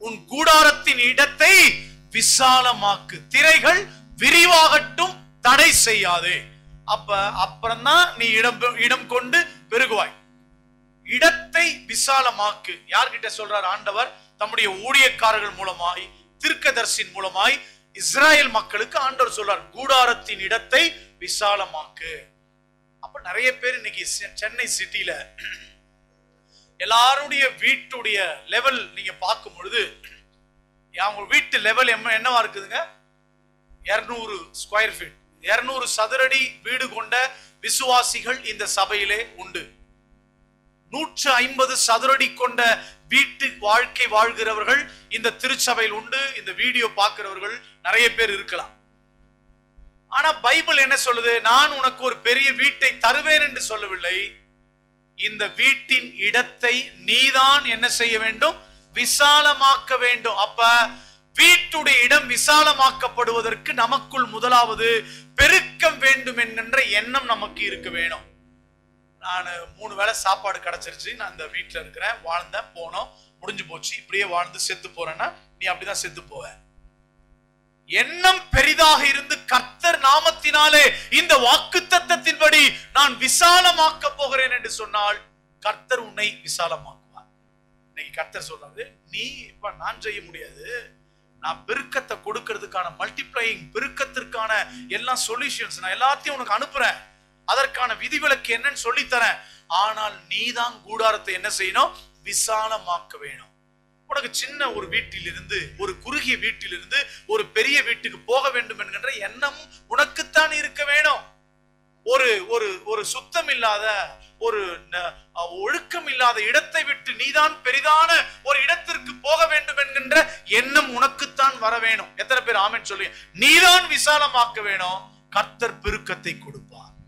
உன் கூடாரத்தின் இடத்தை விசாலமாக்கு திரைகள் விரிவாகட்டும் தடை செய்யாதே அப்ப அப்புறம்தான் நீ இடம் இடம் கொண்டு பெருகுவாய் இடத்தை விசாலமாக்கு யார்கிட்ட சொல்றார் ஆண்டவர் தம்முடைய ஊழியக்காரர்கள் மூலமாய் தீர்க்கதர்சின் மூலமாய் இஸ்ராயேல் மக்களுக்கு ஆண்டவர் சொல்றார் கூடாரத்தின் இடத்தை விசாலமாக்கு அப்ப நிறைய பேர் இன்னைக்கு செ- சென்னை சிட்டில எல்லாருடைய வீட்டுடைய லெவல் நீங்க பார்க்கும் பொழுது அவங்க வீட்டு லெவல் என்னவா இருக்குதுங்க இருநூறு ஸ்கொயர் ஃபீட் இருநூறு சதுரடி வீடு கொண்ட விசுவாசிகள் இந்த சபையிலே உண்டு நூற்று ஐம்பது சதுரடி கொண்ட வீட்டு வாழ்க்கை வாழ்கிறவர்கள் இந்த திருச்சபையில் உண்டு இந்த வீடியோ பார்க்கிறவர்கள் நிறைய பேர் இருக்கலாம் ஆனா பைபிள் என்ன சொல்லுது நான் உனக்கு ஒரு பெரிய வீட்டை தருவேன் என்று சொல்லவில்லை இந்த வீட்டின் இடத்தை நீதான் என்ன செய்ய வேண்டும் விசாலமாக்க வேண்டும் அப்ப வீட்டுடைய இடம் விசாலமாக்கப்படுவதற்கு நமக்குள் முதலாவது பெருக்கம் வேண்டும் என்கின்ற எண்ணம் நமக்கு இருக்க வேணும் நான் மூணு வேளை சாப்பாடு கிடைச்சிருச்சு நான் இந்த வீட்டுல இருக்கிறேன் வாழ்ந்தேன் போனோம் முடிஞ்சு போச்சு இப்படியே வாழ்ந்து செத்து போறேன்னா நீ அப்படிதான் செத்து போவ எண்ணம் பெரிதாக இருந்து கர்த்தர் நாமத்தினாலே இந்த வாக்கு தத்தத்தின்படி நான் விசாலமாக்க போகிறேன் என்று சொன்னால் கர்த்தர் உன்னை விசாலமாக்குவார் இன்னைக்கு கர்த்தர் சொல்றாரு நீ இப்ப நான் செய்ய முடியாது நான் பெருக்கத்தை கொடுக்கிறதுக்கான மல்டிப்ளையிங் பெருக்கத்திற்கான எல்லா சொல்யூஷன்ஸ் நான் எல்லாத்தையும் உனக்கு அனுப்புறேன் அதற்கான விதிவிலக்கு என்னன்னு சொல்லி தரேன் ஆனால் நீதான் கூடாரத்தை என்ன செய்யணும் விசாலமாக்க வேணும் உனக்கு சின்ன ஒரு வீட்டிலிருந்து ஒரு குறுகிய வீட்டிலிருந்து ஒரு பெரிய வீட்டுக்கு போக வேண்டும் என்கின்ற எண்ணம் உனக்குத்தான் இருக்க வேணும் ஒரு ஒரு ஒரு சுத்தம் இல்லாத ஒரு ந- அஹ் ஒழுக்கம் இல்லாத இடத்தை விட்டு நீதான் பெரிதான ஒரு இடத்திற்கு போக வேண்டும் என்கின்ற எண்ணம் உனக்குத்தான் வர வேணும் எத்தனை பேர் ஆமென் சொல்லி நீதான் விசாலமாக்க வேணும் கர்த்தர் பெருக்கத்தை கொடுப்பார்